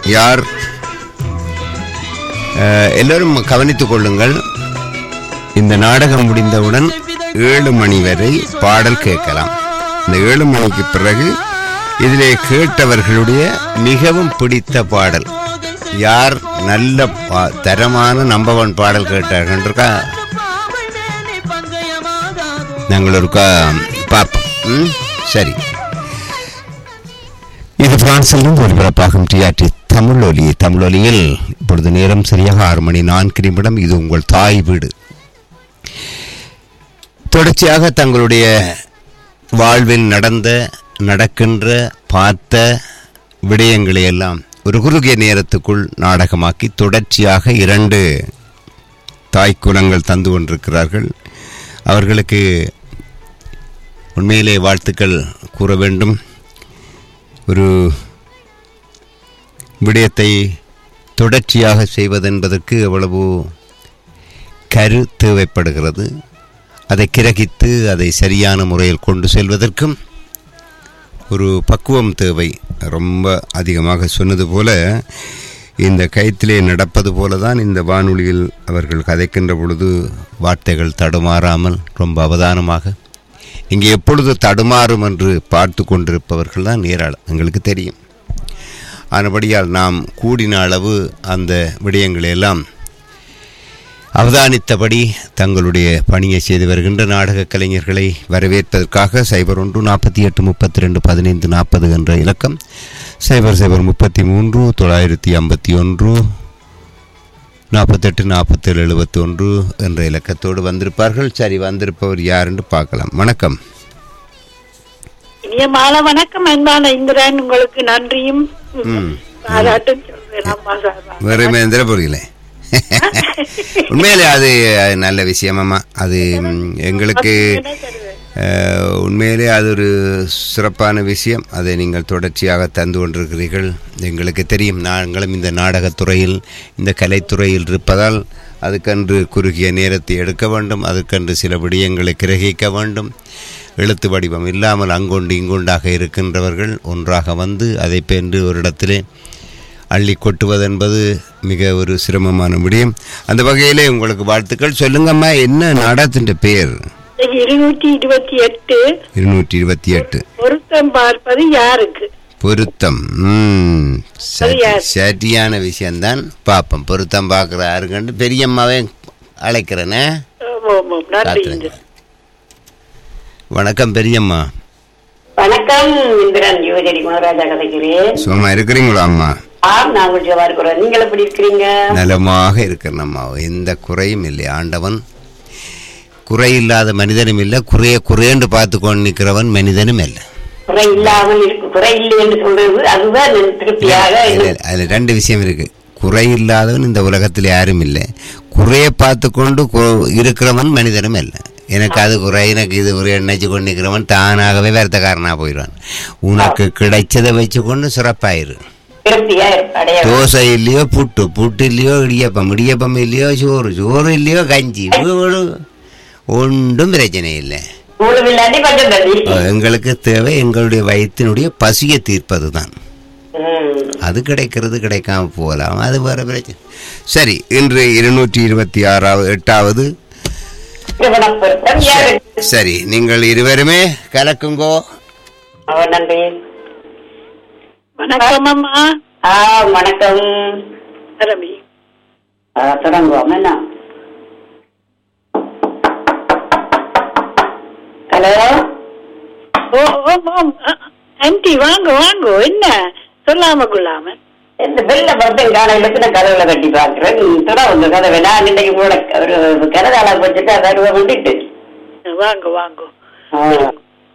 யார் அஹ், எல்லோரும் கவனித்துக் கொள்ளுங்கள் இந்த நாடகம் முடிந்தவுடன் ஏழு மணி வரை பாடல் கேட்கலாம் இந்த ஏழு மணிக்கு பிறகு இதிலே கேட்டவர்களுடைய மிகவும் பிடித்த பாடல் யார் நல்ல பா- தரமான நம்பர் ஒன் பாடல் கேட்டார்கள் இருக்கா நாங்கள் ஒருக்கா பார்ப்போம் ம்? சரி இது பிரான்சிலும் ஒலிபரப்பாகும் டிஆர்டி தமிழ் ஒலி தமிழ் ஒலியில் இப்பொழுது நேரம் சரியாக ஆறு மணி நான்கு நிமிடம் இது உங்கள் தாய் வீடு தொடர்ச்சியாக தங்களுடைய வாழ்வில் நடந்த நடக்கின்ற பார்த்த விடயங்களை எல்லாம் ஒரு குறுகிய நேரத்துக்குள் நாடகமாக்கி தொடர்ச்சியாக இரண்டு தாய்க்குலங்கள் தந்து கொண்டிருக்கிறார்கள் அவர்களுக்கு உண்மையிலே வாழ்த்துக்கள் கூற வேண்டும் ஒரு விடயத்தை தொடர்ச்சியாக செய்வதென்பதற்கு எவ்வளவு கரு தேவைப்படுகிறது அதை கிரகித்து அதை சரியான முறையில் கொண்டு செல்வதற்கும் ஒரு பக்குவம் தேவை ரொம்ப அதிகமாக சொன்னது போல இந்த கயத்திலே நடப்பது போல தான் இந்த வானொலியில் அவர்கள் கதைக்கின்ற பொழுது வார்த்தைகள் தடுமாறாமல் ரொம்ப அவதானமாக இங்கே எப்பொழுது தடுமாறும் என்று பார்த்து கொண்டிருப்பவர்கள் தான் ஏராளம் எங்களுக்கு தெரியும் ஆனபடியால் நாம் கூடின அளவு அந்த விடயங்களை எல்லாம் அவதானித்தபடி தங்களுடைய பணியை செய்து வருகின்ற நாடக கலைஞர்களை வரவேற்பதற்காக சைபர் ஒன்று நாற்பத்தி எட்டு முப்பத்தி ரெண்டு பதினைந்து நாற்பது என்ற இலக்கம் சைபர் சைபர் முப்பத்தி மூன்று தொள்ளாயிரத்தி ஐம்பத்தி ஒன்று நாற்பத்தெட்டு நாற்பத்தேழு எழுபத்தி ஒன்று என்ற இலக்கத்தோடு வந்திருப்பார்கள் சரி வந்திருப்பவர் யார் என்று பார்க்கலாம் வணக்கம் இனிய மாலை வணக்கம் அன்பான இந்திரன் உங்களுக்கு நன்றியும் ம். பாராட்டும் சொல்றேன் அம்மா சார்பா. வேறுமேந்திர புரியல உண்மையிலே அது நல்ல விஷயமாம்மா அது ம், எங்களுக்கு என்ன தருவேன்? அஹ், உண்மையிலே அது ஒரு சிறப்பான விஷயம் அதை நீங்கள் தொடர்ச்சியாக தந்து கொண்டிருக்கிறீர்கள் எங்களுக்கு தெரியும் நாங்களும் இந்த நாடகத் துறையில் இந்த கலைத்துறையில் இருப்பதால் அதுக்கென்று குறுகிய நேரத்தை எடுக்க வேண்டும் அதற்கென்று சில விடயங்களை கிரகிக்க வேண்டும் எழுத்து வடிவம் இல்லாமல் அங்கொண்டு இங்கொண்டாக இருக்கின்றவர்கள் ஒன்றாக வந்து அதை பென்று ஒரு இடத்திலே அள்ளி கொட்டுவதென்பது மிக ஒரு சிரமமான விடயம் அந்த வகையிலே உங்களுக்கு வாழ்த்துக்கள் சொல்லுங்கம்மா என்ன நாடகத்தின் பேர் இன்னைக்கு இருநூற்றி இருபத்தி எட்டு இருநூற்றி இருபத்தி எட்டு பொருத்தம் பார்ப்பது யாருக்கு பொருத்தம் ம், சரி- யார்? சரியான விஷயம்தான் பார்ப்போம் பொருத்தம் பார்க்குற யாருக்கண்டு பெரியம்மாவே அழைக்கிறேனே ஆமாம், ஆமாம். நன்றி காத்துறேங்க வணக்கம் பெரியம்மா வணக்கம் இந்திரன் யுவஜரி மகாராஜா கதைக்கிறேன் சும்மா இருக்கிறீங்களா அம்மா ஆம் நான் கொஞ்சம் இருக்கிறேன் நீங்கள் எப்படி இருக்கிறீங்க நலமாக இருக்கிறேன் அம்மா எந்த குறையும் இல்லை ஆண்டவன் குறை இல்லாத மனிதனும் இல்லை குறைய குறையென்று பார்த்து கொண்டு நிற்கிறவன் மனிதனும் இல்லை குறை இல்லாமல் இருக்கு குறை இல்லை என்று சொல்றது அதுதான் எனக்கு திருப்தியாக இல்ல, இல்ல, அதுல ரெண்டு விஷயம் இருக்கு குறை இல்லாதவன் இந்த உலகத்தில் யாரும் இல்லை குறையை பார்த்து கொண்டு கு- இருக்கிறவன் மனிதனும் இல்லை எனக்கு அது குறை எனக்கு இது குறை நினைச்சு கொண்டு நிற்கிறவன் தானாகவே வருத்தக்காரனாக போயிடுவான் உனக்கு கிடைச்சதை வச்சு கொண்டு சிறப்பாயிரு திருப்தியா அடைய தோசை இல்லையோ புட்டு புட்டு இல்லையோ இடியப்பம் இடியப்பம் இல்லையோ சோறு சோறு இல்லையோ கஞ்சி வீடு ஒன்றும் பிரச்சனை இல்லை உங்களுக்கு இல்லாட்டி கொஞ்சம் தள்ளி எங்களுக்கு தேவை எங்களுடைய வயிற்றினுடைய பசியை தீர்ப்பது தான் ம். அது கிடைக்கிறது கிடைக்காம போகலாம் அது வேற பிரச்சனை சரி இன்று இருநூற்றி இருபத்தி ஆறாவது எட்டாவது திருமணப் பொருத்தம் யாருக்கு சரி நீங்கள் இருவருமே கலக்குங்கோ அவர் நன்றி வணக்கம் அம்மா ஆ வணக்கம் ரவி ஆ, தொடங்குவோம் என்ன ஹலோ ஓ ஓம் ஓம் ஆன்டி வாங்க வாங்க என்ன சொல்லாம கொள்ளாம இந்த வெள்ள பர்த்தம் காலையில நான் கதவுல கட்டி பாக்குறேன் தொடர் உங்க கதவை நான் இன்னைக்கு கூட ஒரு கரதாள வச்சுட்டு அதை அருவா விட்டுட்டு வாங்க வாங்க ஆ.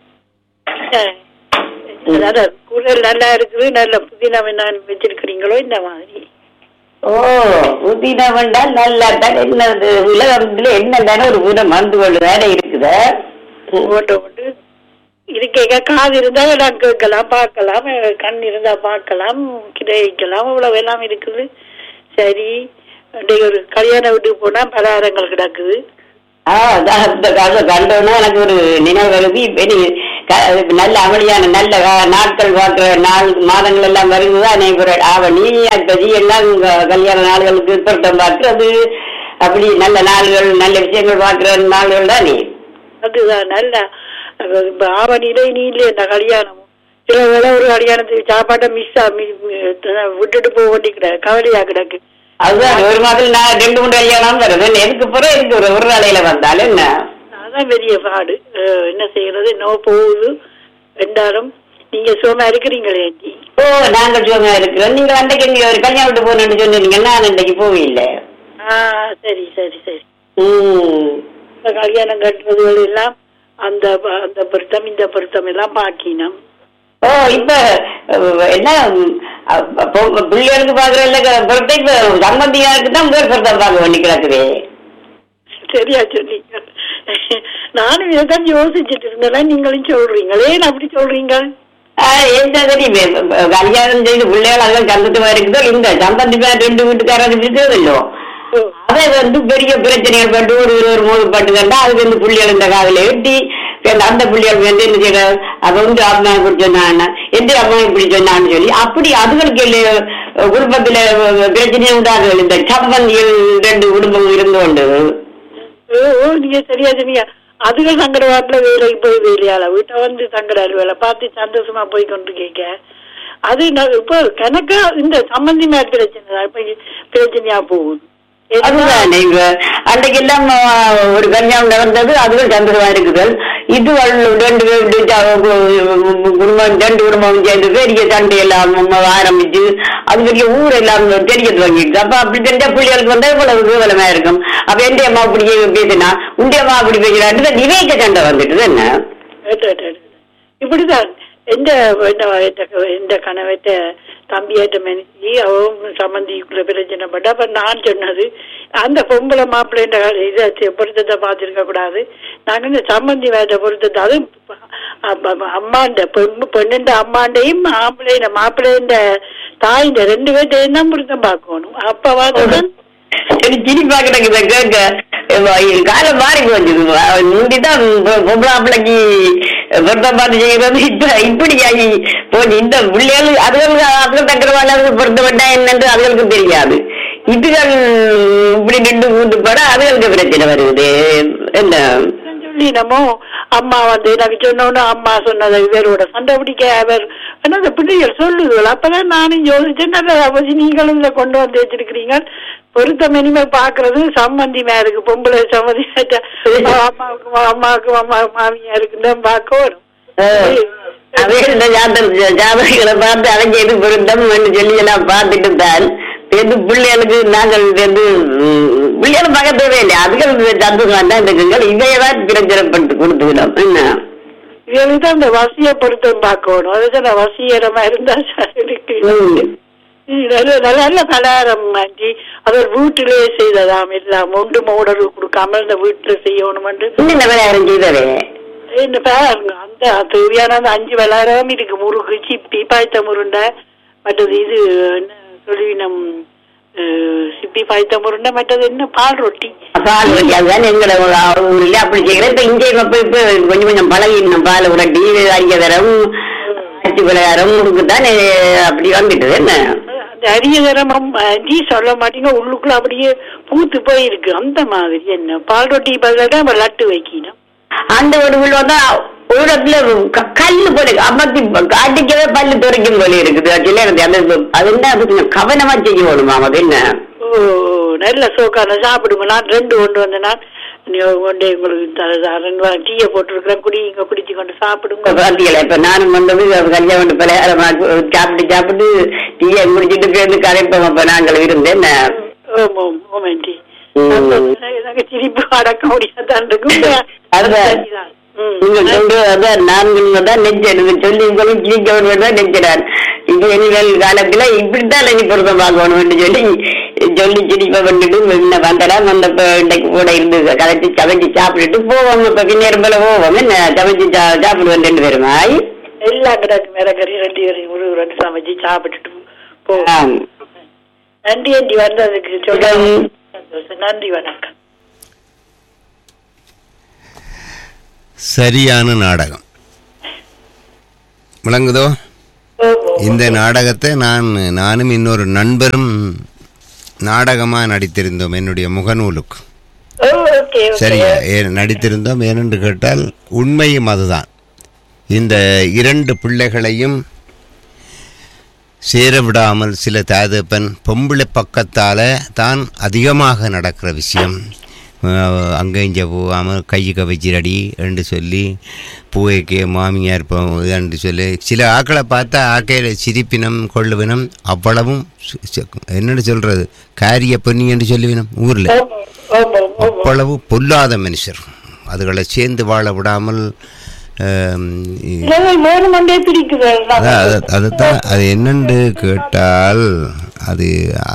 அதாவது குரல் நல்லா இருக்குது நல்ல புதினா நான் வச்சிருக்கிறீங்களோ இந்த மாதிரி ஓ புதினா வேண்டாம் நல்லா தான் என்னது உலகத்துல என்ன தானே ஒரு புதின மருந்து கொண்டு வேலை இருக்குதா ஓட்ட ஓட்டு இருக்க காது இருந்தா எல்லாம் கேட்கலாம் பார்க்கலாம் கண் இருந்தா பார்க்கலாம் கிரகிக்கலாம் இவ்வளவு எல்லாம் இருக்குது சரி இன்னைக்கு ஒரு கல்யாண வீட்டுக்கு போனா பலகாரங்கள் கிடக்குது ஆ அதான் இந்த காலத்தை கண்டோன்னா எனக்கு ஒரு நினைவு வருது இப்ப நீ க- நல்ல அமளியான நல்ல கா- நாட்கள் பார்க்கிற நாள் மாதங்கள் எல்லாம் வருதுதான் அனைவரும் ஆவணி அத்ததி எல்லாம் க- கல்யாண நாள்களுக்கு பொருத்தம் பார்க்கிறது அப்படி நல்ல நாள்கள் நல்ல விஷயங்கள் பார்க்கிற நாள்கள் தானே அதுதான் நல்ல அது இப்ப ஆவணியில நீ இல்லையே இந்த கல்யாணம் சில வேளை ஒரு கல்யாணத்துக்கு சாப்பாட்டை மிஸ் விட்டுட்டு போக வேண்டி கிடக்கு கவலையா கிடக்கு அதுதான் ஒரு மாதம் நான் ரெண்டு மூணு கல்யாணம் வருது என்ன எதுக்கு போறோம் எதுக்கு ஒரு ஒரு நாளையில வந்தாலும் என்ன அதான் பெரிய பாடு அஹ் என்ன செய்யறது நோ போகுது ரெண்டாலும் நீங்க சுகமா இருக்கிறீங்களே ஆண்டி ஓ நாங்கள் சும்மா இருக்கிறோம் நீங்க அன்றைக்கு நீங்க ஒரு கல்யாணம் விட்டு போகணும்னு சொன்னீங்க நான் அன்றைக்கு போவில்லை ஆ சரி சரி சரி ம் இந்த கல்யாணம் கட்டுறது எல்லாம் அந்த ப- அந்த பொருத்தம் இந்த பொருத்தம் எல்லாம் பாக்கினோம் ஓ இப்ப அஹ், என்ன அஹ், பொ- பிள்ளைகளுக்கு பாக்குறதுல பொருட்டை இப்ப சம்பந்தியாருக்கு தான் முதல் பொருத்தம் பார்க்க வேண்டி கிடக்குது சரியா சொன்னீங்க நானும் இதைதான் யோசிச்சுட்டு இருந்தேன் நீங்களும் சொல்றீங்களே ஏன் அப்படி சொல்றீங்க ஆஹ், என்ன தெரியுமே இப்ப கல்யாணம் செய்து பிள்ளைகள் அதெல்லாம் கந்துட்டு இருக்குதோ இந்த சம்பந்தி பேர் ரெண்டு வீட்டுக்காரங்க இல்லையோ ஓ, அதை வந்து பெரிய பிரச்சனைகள் பட்டு ஒரு ஒரு மூணு பட்டு கண்டா அதுக்கு வந்து புள்ளிகள் இந்த காதுல எட்டி அந்த- அந்த புள்ளிகள் வந்து என்ன செய்யற அவ வந்து அம்மா இப்படி சொன்னான் எந்த அம்மா இப்படி சொன்னான்னு சொல்லி அப்படி அதுகளுக்கு இல்ல, குடும்பத்துல பிரச்சனையே உண்டாகுது இந்த சம்பந்திகள் ரெண்டு குடும்பம் இருந்து கொண்டு ஓ ஓ, நீங்க சரியா சொன்னீங்க அதுகள் சங்கட வாட்டில வேலைக்கு போய் வேலையால வீட்டை வந்து சங்கட வேலை பார்த்து சந்தோஷமா போய் கொண்டு கேட்க அது நான் இப்போ கணக்கா இந்த சம்பந்தி மேல் பிரச்சனை தான் இப்ப பிரச்சனையா போகுது அதுதான் நீங்க அன்றைக்கு எல்லாம் ஆஹ், ஒரு கல்யாணம் நடந்தது அதுவும் சந்தோஷமா இருக்குது இது ரெண்டு பேர் இப்படி ச- குடும்பம் ரெண்டு குடும்பம் சேர்ந்து பெரிய சண்டை எல்லாம் ஆரம்பிச்சு அது பெரிய ஊர் எல்லாம் தெரிய துவங்கிடுச்சு அப்ப அப்படி தெரிஞ்ச பிள்ளைகளுக்கு வந்தா இவ்வளவு கேவலமா இருக்கும் அப்ப எந்த அம்மா அப்படி பேசினா உண்டி அம்மா அப்படி பேசினாட்டு விவேக சண்டை வந்துட்டு என்ன ஏட்டு, ஏட்டு, ஏட்டு. இப்படிதான் எந்த எந்த கணவத்த தம்பியாட்ட மனுஷி அவங்க சம்பந்திக்குள்ள பிரச்சனை பட்டு அப்ப நான் சொன்னது அந்த பொம்பளை மாப்பிள்ளைன்ற இதை பொருத்தத்தை பார்த்திருக்க கூடாது நாங்க இந்த சம்பந்தி வேட்ட பொருத்தத்தை அது அம்மாண்ட பெண்ணு பெண்ணுண்ட அம்மாண்டையும் மாப்பிள்ளைண்ட மாப்பிள்ளைண்ட தாயிண்ட ரெண்டு பேர்ட்டையும் தான் பொருத்தம் பார்க்கணும் அப்பவாதான் எனக்கு சிரிப்பா கிடக்குது கேட்க ஏம்மா, இது காலம் மாறி போச்சு முந்திதான் பொம்பளை பிள்ளைக்கு பொருத்தம் பார்த்து செய்யறது இப்ப இப்படி ஆகி போச்சு இந்த பிள்ளைகள் அதுகளுக்கு அதுகள் தக்கரவாளர்கள் பொருத்த வேண்டா என்னன்னு அதுகளுக்கு தெரியாது இதுகள் இப்படி நின்று கூட்டு பட அதுகளுக்கு பிரச்சனை வருது என்ன சொல்லினமோ அம்மா வந்து எனக்கு சொன்னோன்னு அம்மா சொன்னதை இவரோட சண்டை பிடிக்க அவர் ஆனா அந்த பிள்ளைகள் சொல்லுதுகள் அப்பதான் நானும் யோசிச்சேன் நல்ல அவசி நீங்களும் இதை கொண்டு வந்து வச்சிருக்கிறீங்க பொருத்தம் இனிமே பாக்குறது சம்பந்தி மேருக்கு பொம்பளை சம்மதி அம்மாவுக்கு அம்மாவுக்கு அம்மா மாமியா இருக்குன்னு பார்க்க வரும் அதே இந்த ஜாதக ஜாதகங்களை பார்த்து அவங்க எது பொருத்தம் சொல்லி எல்லாம் பார்த்துட்டு தான் வந்து பிள்ளைகளுக்கு நாங்கள் வந்து ம், பிள்ளைகள் பக்கத்தவே இல்லை அதுகள் சந்தோஷம் தான் இருக்குங்கள் இதையதான் பிரச்சனைப்பட்டு கொடுத்துவிடும் என்ன இவருக்கு தான் இந்த வசிய பொருத்தம் பார்க்கணும் அதுதான் நான் வசியரமா இருந்தா இருக்கு ம். நல்ல நல்ல நல்ல பலகாரம் ஆண்டி அவர் வீட்டிலேயே செய்ததாம் எல்லாம் ஒன்று மோடர் கொடுக்காம இந்த வீட்டுல செய்யணும் என்னென்ன விளையாடம் செய்தவே என்ன பாருங்க அந்த தேவையான அந்த அஞ்சு பலகாரம் இருக்கு முறுக்கு சிப்பி பாய்த்த முருண்டை மற்றது இது என்ன சொல்லிவினம் சிப்பி பாய்த்த முருண்டை மற்றது என்ன பால் ரொட்டி பால் வண்டி அதுதான் எங்களை ஊர்ல அப்படி செய்யறேன் இப்ப இங்கே இப்ப இப்ப கொஞ்சம் கொஞ்சம் பழகிடணும் பால் உரட்டி அரிய தரம் அச்சு விளையாடம் முறுக்குத்தான் அப்படி வந்துட்டு என்ன அந்த அரிய தரமும் ஆண்டி சொல்ல மாட்டீங்க உள்ளுக்குள்ள அப்படியே பூத்து போயிருக்கு அந்த மாதிரி என்ன பால் ரொட்டி பதிலாக நம்ம லட்டு வைக்கணும் அந்த ஒரு உள்ள வந்தா ஒரு இடத்துல க- கல்லு போல இருக்கு. அமர்த்தி அடிக்கவே பல்லு துறைக்கும் போல இருக்குது ஆக்சுவலி எனக்கு அந்த அது என்ன அது கொஞ்சம் கவனமா செய்ய வேணுமா அது என்ன ஓ நல்ல சோக்கான சாப்பிடுங்க நான் ரெண்டு கொண்டு வந்தேன்னா நீ கொண்டே உங்களுக்கு த- த- ரெண்டு வாரம் டீயை போட்டுருக்கிறேன் குடிங்க குடிச்சு கொண்டு சாப்பிடுங்க பாத்தீங்களா இப்ப நானும் வந்தது கல்யாணம் பலகாரமா சாப்பிட்டு சாப்பிட்டு டீயை குடிச்சிட்டு போயிருந்து கரைப்போம் அப்ப நாங்கள் இருந்தேன் என்ன? ஓம் ஓம் ஓம் ஆண்டி ம். எனக்கு சிரிப்பு அடக்க முடியாதான் இருக்கும் அதுதான். சரிதான். ம். நீங்க சொல்ற அதான் நான் தான் நெஞ்சது சொல்லி உங்களுக்கு கிழிக்க வேணும் நெஞ்சினார் இப்ப இனிமேல் காலத்துல இப்படித்தான் நீ பொருத்தம் பார்க்கணும்னு சொல்லி சொல்லி சிரிப்ப பண்ணிட்டு என்ன வந்தடா வந்த இன்னைக்கு கூட இருந்து கலைச்சி சமைச்சு சாப்பிட்டுட்டு போவோம் இப்ப பின்னேறும் போல போவோம் என்ன சமைச்சு சா- சாப்பிடுவோம் ரெண்டு பேருமா எல்லாம் கிடக்கு மிளகறி ரெண்டு பேரும் ஒரு ரெண்டு சமைச்சு சாப்பிட்டுட்டு போ ஆம். நன்றி ஆண்டி வந்ததுக்கு சொல்ல உம். சந்தோஷம் நன்றி வணக்கம் சரியான நாடகம் விளங்குதோ ஓமோ இந்த நாடகத்தை நான் நானும் இன்னொரு நண்பரும் நாடகமாக நடித்திருந்தோம் என்னுடைய முகநூலுக்கு ஓ ஓகே ஓகே சரியா ஏ- நடித்திருந்தோம் ஏனென்று கேட்டால் உண்மையும் அதுதான் இந்த இரண்டு பிள்ளைகளையும் சேர விடாமல் சில தாதப்பன் பொம்பளை பக்கத்தால் தான் அதிகமாக நடக்கிற விஷயம் அஹ், அங்கே இங்கே போகாமல் கையை வச்சிரடி என்று சொல்லி பூவைக்கு மாமியார் என்று சொல்லி சில ஆக்களை பார்த்தா ஆக்கையில் சிரிப்பினம் கொள்ளுவினம் அவ்வளவும் சு- சு- என்னன்னு சொல்கிறது காரிய பொன்னி என்று சொல்லுவினம் ஊரில் ஓமோ ஓமோ ஓமோ அவ்வளவு பொல்லாத மனுஷர் அதுகளை சேர்ந்து வாழ விடாமல் ஆம், இ- இல்ல மேலும் மண்டே பிடிக்குது அதான் அது- அதுதான் அது என்னன்னு கேட்டால் அது ஆ,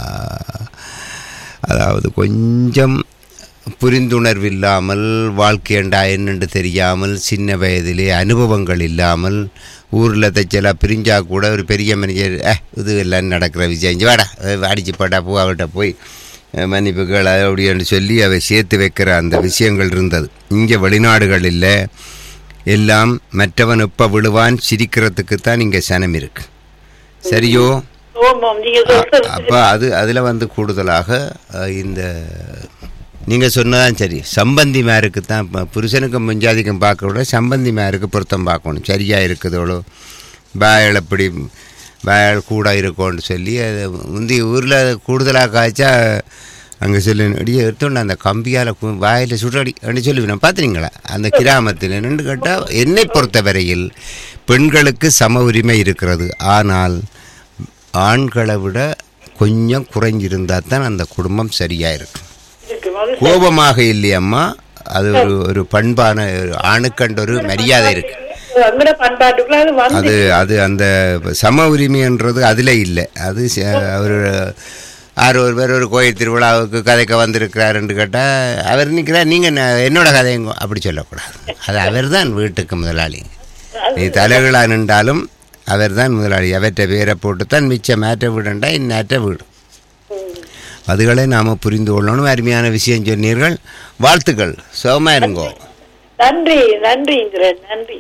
அதாவது கொஞ்சம் புரிந்துணர்வு இல்லாமல் வாழ்க்கையண்டா என்னென்று தெரியாமல் சின்ன வயதிலே அனுபவங்கள் இல்லாமல் ஊரில் தைச்சலா பிரிஞ்சா கூட ஒரு பெரிய மனிதர் "ஏ, இது எல்லாம் நடக்கிற விஷயம் இங்க வாடா அஹ் அடிச்சு போட்டா பூ அவட்ட போய் அஹ் மன்னிப்பு கேள அப்படின்னு சொல்லி அவை சேர்த்து வைக்கிற அந்த விஷயங்கள் இருந்தது இங்கே வெளிநாடுகளில் எல்லாம் மற்றவன் எப்ப விழுவான் சிரிக்கிறதுக்கு தான் இங்கே சனம் இருக்கு சரியோ ஓமோ நீங்க சொல்றது அப்போ அது அதில் வந்து கூடுதலாக அஹ், இந்த நீங்கள் சொன்னதான் சரி சம்பந்தி மேருக்கு தான் இப்போ புருஷனுக்கும் முஞ்சாதிக்கும் பார்க்க விட சம்பந்தி மேருக்கு பொருத்தம் பார்க்கணும் சரியாக இருக்குதோளோ பாயல் எப்படி பாயல் கூட இருக்கோன்னு சொல்லி அது முந்தி ஊரில் கூடுதலாக காய்ச்சா அங்கே சொல்லி அடியே எடுத்தோண்டு அந்த கம்பியால் வாயில் சுடடி அப்படின்னு சொல்லி நான் பார்த்துறீங்களா அந்த கிராமத்தில் என்னென்னு கேட்டால் என்னை பொறுத்தவரையில் பெண்களுக்கு சம உரிமை இருக்கிறது ஆனால் ஆண்களை விட கொஞ்சம் குறைஞ்சிருந்தால் தான் அந்த குடும்பம் சரியாக இருக்கும் இருக்கு அது கோபமாக இல்லையம்மா அது ஒரு ஒரு பண்பான ஒரு ஆணுக்கண்ட ஒரு மரியாதை இருக்கு அங்கட பண்பாட்டுக்குள்ள அது வந்து அது அது அந்த சம உரிமைன்றது அதில் இல்லை அது ச- ஒரு ஆறு ஒரு பேர் ஒரு கோயில் திருவிழாவுக்கு கதைக்க வந்திருக்கிறாருன்னு கேட்டால் அவர் நிற்கிறார் நீங்கள் என்னோட கதைங்க அப்படி சொல்லக்கூடாது அது அவர் தான் வீட்டுக்கு முதலாளி நீ தலைகளா நின்றாலும் அவர் தான் முதலாளி அவற்றை பேரை போட்டு தான் மிச்ச மேற்ற வீடுண்டா இந்நேற்ற வீடு அதுகளை நாம் புரிந்து கொள்ளணும் அருமையான விஷயம் சொன்னீர்கள் வாழ்த்துக்கள் சுகமாக இருங்கோ நன்றி நன்றி இந்திரன் நன்றி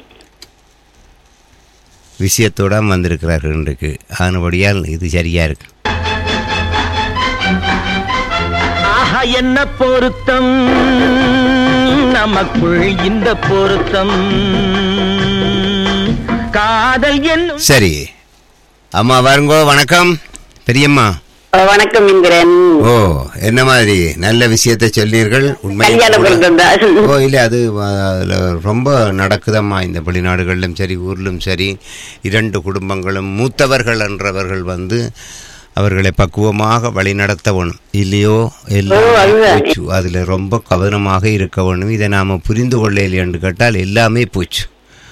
விஷயத்தோட வந்திருக்கிறார்கள் இன்றைக்கு ஆனபடியால் இது சரியா இருக்கு ஆஹா என்ன பொருத்தம் நமக்குள் இந்த பொருத்தம் காதல் என்னும் சரி அம்மா வாருங்கோ வணக்கம் பெரியம்மா வணக்கம் இந்திரன் ஓ என்ன மாதிரி நல்ல விஷயத்தை சொன்னீர்கள் உண்மை கல்யாண பொருத்தம் தான் ஓ இல்லை அது அதில் ரொம்ப நடக்குதம்மா இந்த வெளிநாடுகளிலும் சரி ஊர்லும் சரி இரண்டு குடும்பங்களும் மூத்தவர்கள் என்றவர்கள் வந்து அவர்களை பக்குவமாக வழிநடத்த வேணும் இல்லையோ எல்லாம் ஓ, அதுதான். போச்சு அதில் ரொம்ப கவனமாக இருக்க வேணும் இதை நாம் புரிந்து கொள்ளலையே என்று கேட்டால் எல்லாமே போச்சு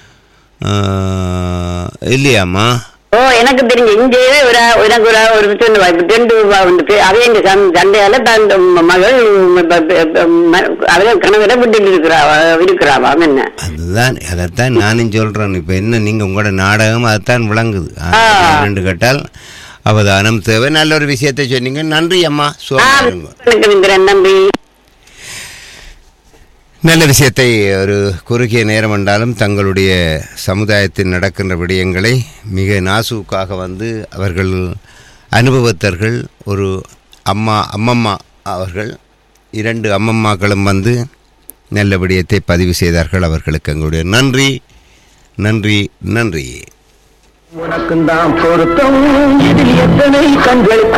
ஆஹ், இல்லையாம்மா ஓ எனக்கு தெரிஞ்சு இங்கே ஒரு எனக்கு ஒரு ஒரு சொன்ன ரெண்டு வந்து அதே இந்த சண்- சண்டையால தான் இந்த மகள் அவரை கணவரை விட்டு இருக்கிறா இருக்கிறாவா என்ன அதுதான் அதைத்தான் நானும் சொல்கிறேன் இப்போ என்ன நீங்கள் உங்களோட நாடகம் அதைத்தான் விளங்குது ஆ. ரெண்டு கேட்டால் அவதானம் தேவை நல்ல ஒரு விஷயத்தை சொன்னீங்க நன்றி அம்மா ஆ, சுகமா இருங்க வணக்கம் இந்திரன் நன்றி நல்ல விஷயத்தை ஒரு குறுகிய நேரம் என்றாலும் தங்களுடைய சமுதாயத்தில் நடக்கின்ற விடயங்களை மிக நாசூக்காக வந்து அவர்கள் அனுபவத்தர்கள் ஒரு அம்மா அம்மம்மா அவர்கள் இரண்டு அம்மம்மாக்களும் வந்து நல்ல விடயத்தை பதிவு செய்தார்கள் அவர்களுக்கு எங்களுடைய நன்றி நன்றி நன்றி உனக்கும் தான் பொருத்தம் இதில் எத்தனை கண்களுக்கு